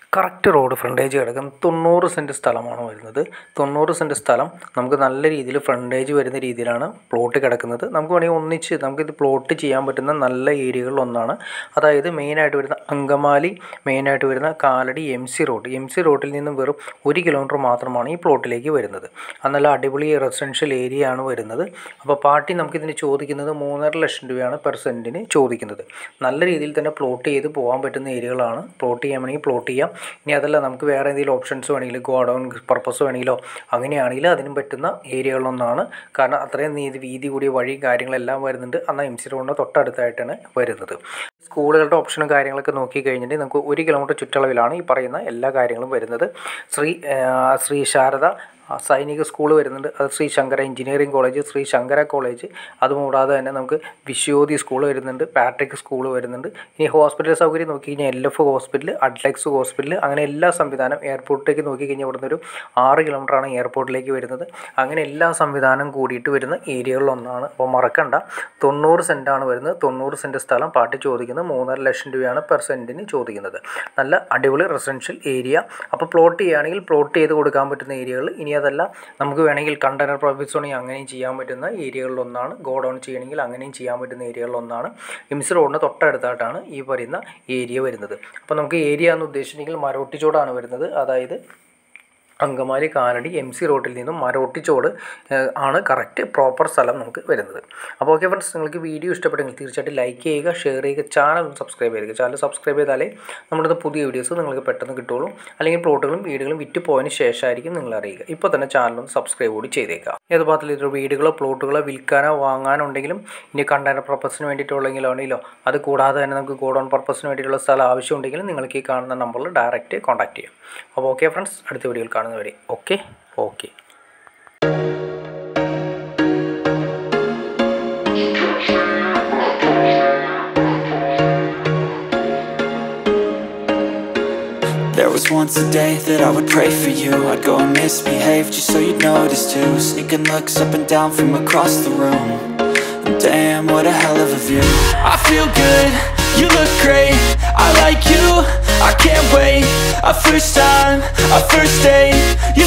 correct road frontage കിടക്കുന്ന തൊണ്ണൂറ് cent സ്ഥലമാണ് വരുന്നത് തൊണ്ണൂറ് സെൻറ്റ് സ്ഥലം നമുക്ക് നല്ല രീതിയിൽ ഫ്രണ്ടേജ് വരുന്ന രീതിയിലാണ് പ്ലോട്ട് കിടക്കുന്നത് നമുക്ക് വേണമെങ്കിൽ ഒന്നിച്ച് നമുക്കിത് പ്ലോട്ട് ചെയ്യാൻ പറ്റുന്ന നല്ല ഏരിയകളിൽ ഒന്നാണ് അതായത് മെയിനായിട്ട് വരുന്ന അങ്കമാലി മെയിനായിട്ട് വരുന്ന Kalady M C road M C റോഡിൽ നിന്നും വെറും ഒരു കിലോമീറ്റർ മാത്രമാണ് ഈ പ്ലോട്ടിലേക്ക് വരുന്നത് അത് നല്ല അടിപൊളി റെസിഡൻഷ്യൽ ഏരിയ ആണ് വരുന്നത് അപ്പോൾ പാർട്ടി നമുക്കിതിന് ചോദിക്കുന്നത് മൂന്നര ലക്ഷം രൂപയാണ് പെർ സെൻറ്റിന് ചോദിക്കുന്നത് നല്ല രീതിയിൽ തന്നെ പ്ലോട്ട് ചെയ്ത് പോകാൻ പറ്റുന്ന ഏരിയകളാണ് പ്ലോട്ട് ചെയ്യാൻ വേണമെങ്കിൽ പ്ലോട്ട് ചെയ്യാം ഇനി അതല്ല നമുക്ക് വേറെ എന്തെങ്കിലും ഓപ്ഷൻസ് വേണമെങ്കിൽ ഗോഡൗൺ പർപ്പസ് വേണമെങ്കിലോ അങ്ങനെയാണെങ്കിൽ അതിനും പറ്റുന്ന ഏരിയകളൊന്നാണ് കാരണം അത്രയും നീതി വീതി കൂടിയ വഴി കാര്യങ്ങളെല്ലാം വരുന്നുണ്ട് എന്നാൽ എം സി റോഡിന് തൊട്ടടുത്തായിട്ടാണ് വരുന്നത് സ്കൂളുകളുടെ ഓപ്ഷനും കാര്യങ്ങളൊക്കെ നോക്കി കഴിഞ്ഞിട്ട് നമുക്ക് ഒരു കിലോമീറ്റർ ചുറ്റളവിലാണ് ഈ പറയുന്ന എല്ലാ കാര്യങ്ങളും വരുന്നത് ശ്രീ ആ, ശ്രീ ശാരദ ആ, സൈനിക സ്കൂൾ വരുന്നുണ്ട് അത് Shri Sankara engineering college Shri Sankara college അതുകൂടാതെ തന്നെ നമുക്ക് വിശ്വോതി സ്കൂൾ വരുന്നുണ്ട് പാട്രിക് സ്കൂൾ വരുന്നുണ്ട് ഇനി ഹോസ്പിറ്റൽ സൗകര്യം നോക്കി കഴിഞ്ഞാൽ L F hospital Adlux hospital അങ്ങനെ എല്ലാ സംവിധാനം എയർപോർട്ടിലേക്ക് നോക്കി കഴിഞ്ഞാൽ ഇവിടുന്ന് ഒരു ആറ് കിലോമീറ്ററാണ് എയർപോർട്ടിലേക്ക് വരുന്നത് അങ്ങനെ എല്ലാ സംവിധാനം കൂടിയിട്ട് വരുന്ന ഏരിയകളിലൊന്നാണ് അപ്പോൾ മറക്കണ്ട തൊണ്ണൂറ് സെൻറ്റാണ് വരുന്നത് തൊണ്ണൂറ് സെൻറ്റ് സ്ഥലം പാർട്ടി ചോദിക്കുന്നത് മൂന്നര ലക്ഷം രൂപയാണ് പെർ സെൻറ്റിന് ചോദിക്കുന്നത് നല്ല അടിപൊളി റെസിഡൻഷ്യൽ ഏരിയ അപ്പോൾ പ്ലോട്ട് ചെയ്യുകയാണെങ്കിൽ പ്ലോട്ട് ചെയ്ത് കൊടുക്കാൻ പറ്റുന്ന ഏരിയകൾ ഇനി അതല്ല നമുക്ക് വേണമെങ്കിൽ കണ്ടെയ്നർ പ്രൊഫിസോണി അങ്ങനെയും ചെയ്യാൻ പറ്റുന്ന ഏരിയകളിലൊന്നാണ് ഗോഡൗൺ ചെയ്യണമെങ്കിൽ അങ്ങനെയും ചെയ്യാൻ പറ്റുന്ന ഏരിയകളിലൊന്നാണ് എംസ് റോഡിന് തൊട്ടടുത്തായിട്ടാണ് ഈ പറയുന്ന ഏരിയ വരുന്നത് അപ്പോൾ നമുക്ക് ഏരിയ എന്ന് ഉദ്ദേശിച്ചിട്ടുണ്ടെങ്കിൽ മരോട്ടിച്ചോടാണ് വരുന്നത് അതായത് അങ്കമാലി കാലടി എം സി റോഡിൽ നിന്നും മരോട്ടിച്ചോട് ഏഹ്, ആണ് കറക്റ്റ് പ്രോപ്പർ സ്ഥലം നമുക്ക് വരുന്നത് അപ്പോൾ ഓക്കെ ഫ്രണ്ട്സ് നിങ്ങൾക്ക് വീഡിയോ ഇഷ്ടപ്പെട്ടെങ്കിൽ തീർച്ചയായിട്ടും ലൈക്ക് ചെയ്യുക ഷെയർ ചെയ്യുക ചാനൽ ഒന്ന് സബ്സ്ക്രൈബ് ചെയ്യുക ചാനൽ സബ്സ്ക്രൈബ് ചെയ്താലേ നമ്മുടെ പുതിയ വീഡിയോസ് നിങ്ങൾക്ക് പെട്ടെന്ന് കിട്ടുള്ളൂ അല്ലെങ്കിൽ പ്ലോട്ടുകളും വീടുകളും വിറ്റ് പോയതിന് ശേഷമായിരിക്കും നിങ്ങൾ അറിയുക ഇപ്പോൾ തന്നെ ചാനൽ ഒന്ന് സബ്സ്ക്രൈബ് കൂടി ചെയ്തേക്കാം ഏതുപാത്രത്തിൽ ഇത് വീടുകളോ പ്ലോട്ടുകളോ വിൽക്കാനോ വാങ്ങാനോ ഉണ്ടെങ്കിലും ഇനി കണ്ടെയ്നർ പർപ്പസിന് വേണ്ടിയിട്ടുള്ളെങ്കിലോ ആണെങ്കിലോ അത് കൂടാതെ തന്നെ നമുക്ക് ഗോഡൗൺ പർപ്പസിന് വേണ്ടിയിട്ടുള്ള സ്ഥലം ആവശ്യമുണ്ടെങ്കിലും നിങ്ങൾക്ക് ഈ കാണുന്ന നമ്പറിൽ ഡയറക്റ്റ് കോൺടാക്ട് ചെയ്യാം അപ്പോൾ ഓക്കെ ഫ്രണ്ട്സ് അടുത്ത വീഡിയോയിൽ കാണുന്നവരെ okay okay There was once a day that I would pray for you I'd go and misbehave just so you'd notice too Sneaking looks up and down from across the room And Damn, what a hell of a view I feel good, you look great I like you, I can't wait A first time, a first date You